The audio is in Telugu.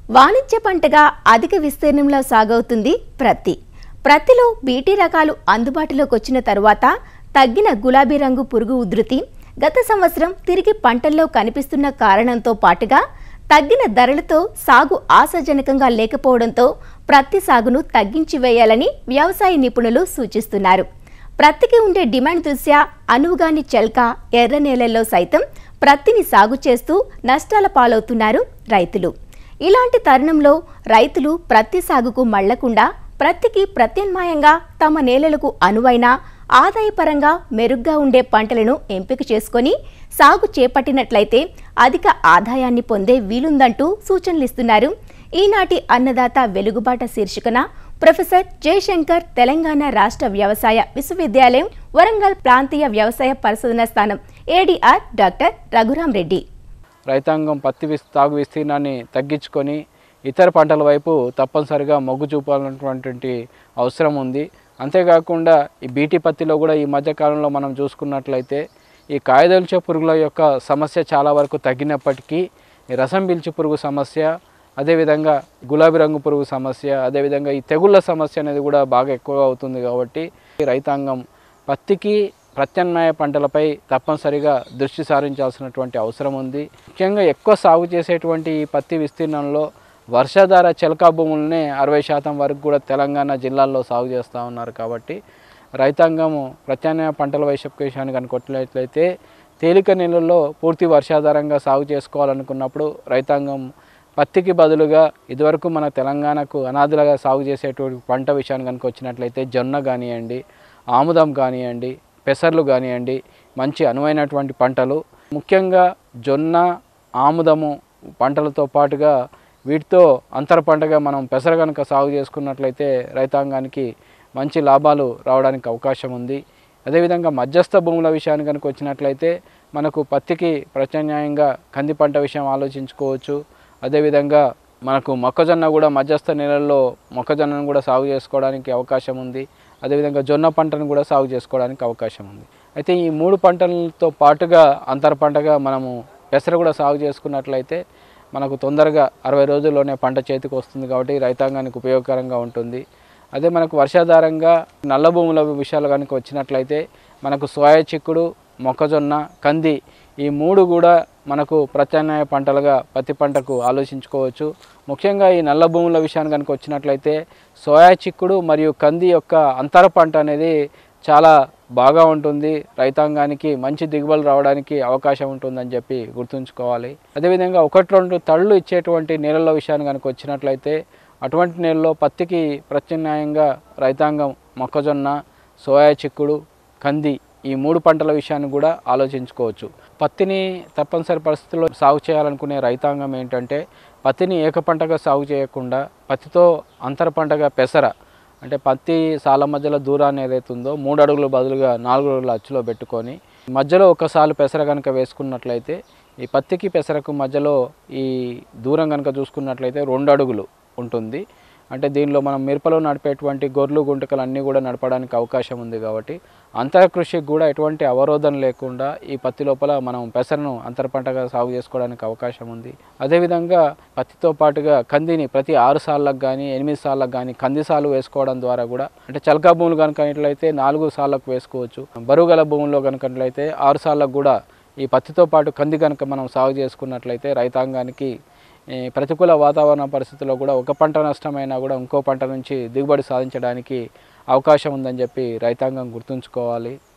వాణిజ్య పంటగా అధిక విస్తీర్ణంలో సాగవుతుంది ప్రత్తి ప్రత్తిలో బీటీ రకాలు అందుబాటులోకి వచ్చిన తరువాత తగ్గిన గులాబీ రంగు పురుగు ఉధృతి గత సంవత్సరం తిరిగి పంటల్లో కనిపిస్తున్న కారణంతో పాటుగా తగ్గిన ధరలతో సాగు ఆశాజనకంగా లేకపోవడంతో ప్రత్తి సాగును తగ్గించి వేయాలని వ్యవసాయ నిపుణులు సూచిస్తున్నారు ప్రత్తికి ఉండే డిమాండ్ దృష్ట్యా అనువుగాని చెల్క ఎర్ర నేలల్లో సైతం ప్రత్తిని సాగు చేస్తూ నష్టాల పాలవుతున్నారు రైతులు ఇలాంటి తరుణంలో రైతులు ప్రత్తి సాగుకు మళ్లకుండా ప్రత్తికి ప్రత్యామ్నాయంగా తమ నేలలకు అనువైన ఆదాయపరంగా మెరుగ్గా ఉండే పంటలను ఎంపిక చేసుకొని సాగు చేపట్టినట్లయితే అధిక ఆదాయాన్ని పొందే వీలుందంటూ సూచనలిస్తున్నారు ఈనాటి అన్నదాత వెలుగుబాట శీర్షికన ప్రొఫెసర్ జయశంకర్ తెలంగాణ రాష్ట్ర వ్యవసాయ విశ్వవిద్యాలయం వరంగల్ ప్రాంతీయ వ్యవసాయ పరిశోధన స్థానం ఏడీఆర్ డాక్టర్ రఘురాం రెడ్డి రైతాంగం పత్తి విస్ సాగు విస్తీర్ణాన్ని తగ్గించుకొని ఇతర పంటల వైపు తప్పనిసరిగా మొగ్గు చూపాలన్నటువంటి అవసరం ఉంది అంతేకాకుండా ఈ బీటీ పత్తిలో కూడా ఈ మధ్య కాలంలో మనం చూసుకున్నట్లయితే ఈ కాయదొలిచే పురుగుల యొక్క సమస్య చాలా వరకు తగ్గినప్పటికీ ఈ రసం పీల్చే పురుగు సమస్య అదేవిధంగా గులాబీ రంగు పురుగు సమస్య అదేవిధంగా ఈ తెగుళ్ళ సమస్య అనేది కూడా బాగా ఎక్కువగా అవుతుంది కాబట్టి రైతాంగం పత్తికి ప్రత్యామ్నాయ పంటలపై తప్పనిసరిగా దృష్టి సారించాల్సినటువంటి అవసరం ఉంది ముఖ్యంగా ఎక్కువ సాగు చేసేటువంటి ఈ పత్తి విస్తీర్ణంలో వర్షాధార చెలకా భూములనే అరవై శాతం వరకు కూడా తెలంగాణ జిల్లాల్లో సాగు చేస్తూ ఉన్నారు కాబట్టి రైతాంగము ప్రత్యామ్నాయ పంటల వైశప్కేశాన్ని కనుకొట్టినట్లయితే తేలిక నీళ్ళల్లో పూర్తి వర్షాధారంగా సాగు చేసుకోవాలనుకున్నప్పుడు రైతాంగం పత్తికి బదులుగా ఇదివరకు మన తెలంగాణకు అనాథులుగా సాగు చేసేటువంటి పంట విషయాన్ని కనుక వచ్చినట్లయితే జొన్న కానివ్వండి ఆముదం కానివ్వండి పెసర్లు కానివ్వండి మంచి అనువైనటువంటి పంటలు ముఖ్యంగా జొన్న ఆముదము పంటలతో పాటుగా వీటితో అంతర పంటగా మనం పెసర కనుక సాగు చేసుకున్నట్లయితే రైతాంగానికి మంచి లాభాలు రావడానికి అవకాశం ఉంది అదేవిధంగా మధ్యస్థ భూముల విషయానికి కనుక వచ్చినట్లయితే మనకు పత్తికి ప్రత్యామ్నాయంగా కంది పంట విషయం ఆలోచించుకోవచ్చు అదేవిధంగా మనకు మొక్కజొన్న కూడా మధ్యస్థ నేలల్లో మొక్కజొన్నను కూడా సాగు చేసుకోవడానికి అవకాశం ఉంది అదేవిధంగా జొన్న పంటను కూడా సాగు చేసుకోవడానికి అవకాశం ఉంది అయితే ఈ మూడు పంటలతో పాటుగా అంతర పంటగా మనము పెసర కూడా సాగు చేసుకున్నట్లయితే మనకు తొందరగా అరవై రోజుల్లోనే పంట చేతికి వస్తుంది కాబట్టి రైతాంగానికి ఉపయోగకరంగా ఉంటుంది అదే మనకు వర్షాధారంగా నల్ల భూముల విషయాలు కనుక వచ్చినట్లయితే మనకు సోయా చిక్కుడు మొక్కజొన్న కంది ఈ మూడు కూడా మనకు ప్రత్యామ్నాయ పంటలుగా పత్తి పంటకు ఆలోచించుకోవచ్చు ముఖ్యంగా ఈ నల్ల భూముల విషయాన్ని కనుక వచ్చినట్లయితే సోయా చిక్కుడు మరియు కంది యొక్క అంతర పంట అనేది చాలా బాగా ఉంటుంది రైతాంగానికి మంచి దిగుబడులు రావడానికి అవకాశం ఉంటుందని చెప్పి గుర్తుంచుకోవాలి అదేవిధంగా ఒకటి రెండు తళ్ళు ఇచ్చేటువంటి నేలల విషయాన్ని కనుక వచ్చినట్లయితే అటువంటి నేలలో పత్తికి ప్రత్యామ్నాయంగా రైతాంగం మొక్కజొన్న సోయా చిక్కుడు కంది ఈ మూడు పంటల విషయాన్ని కూడా ఆలోచించుకోవచ్చు పత్తిని తప్పనిసరి పరిస్థితుల్లో సాగు చేయాలనుకునే రైతాంగం ఏంటంటే పత్తిని ఏక పంటగా సాగు చేయకుండా పత్తితో అంతర పంటగా పెసర అంటే పత్తి సాల మధ్యలో దూరాన్ని ఏదైతే ఉందో మూడు అడుగుల బదులుగా నాలుగు అడుగుల అచ్చులో పెట్టుకొని మధ్యలో ఒక సాలు పెసర కనుక వేసుకున్నట్లయితే ఈ పత్తికి పెసరకు మధ్యలో ఈ దూరం కనుక చూసుకున్నట్లయితే రెండు అడుగులు ఉంటుంది అంటే దీనిలో మనం మిరపలో నడిపేటువంటి గొర్రెలు గుంటకలు అన్నీ కూడా నడపడానికి అవకాశం ఉంది కాబట్టి అంతర కృషికి కూడా ఎటువంటి అవరోధం లేకుండా ఈ పత్తి లోపల మనం పెసరను అంతర పంటగా సాగు చేసుకోవడానికి అవకాశం ఉంది అదేవిధంగా పత్తితో పాటుగా కందిని ప్రతి ఆరు సార్లకు కానీ ఎనిమిది సార్లకు కానీ కంది సాలు వేసుకోవడం ద్వారా కూడా అంటే చలకా భూములు కనుకట్లయితే నాలుగు సార్లకు వేసుకోవచ్చు బరువు గల భూముల్లో కనుకట్లయితే ఆరు సార్లకు కూడా ఈ పత్తితో పాటు కంది కనుక మనం సాగు చేసుకున్నట్లయితే రైతాంగానికి ఈ ప్రతికూల వాతావరణ పరిస్థితుల్లో కూడా ఒక పంట నష్టమైనా కూడా ఇంకో పంట నుంచి దిగుబడి సాధించడానికి అవకాశం ఉందని చెప్పి రైతాంగం గుర్తుంచుకోవాలి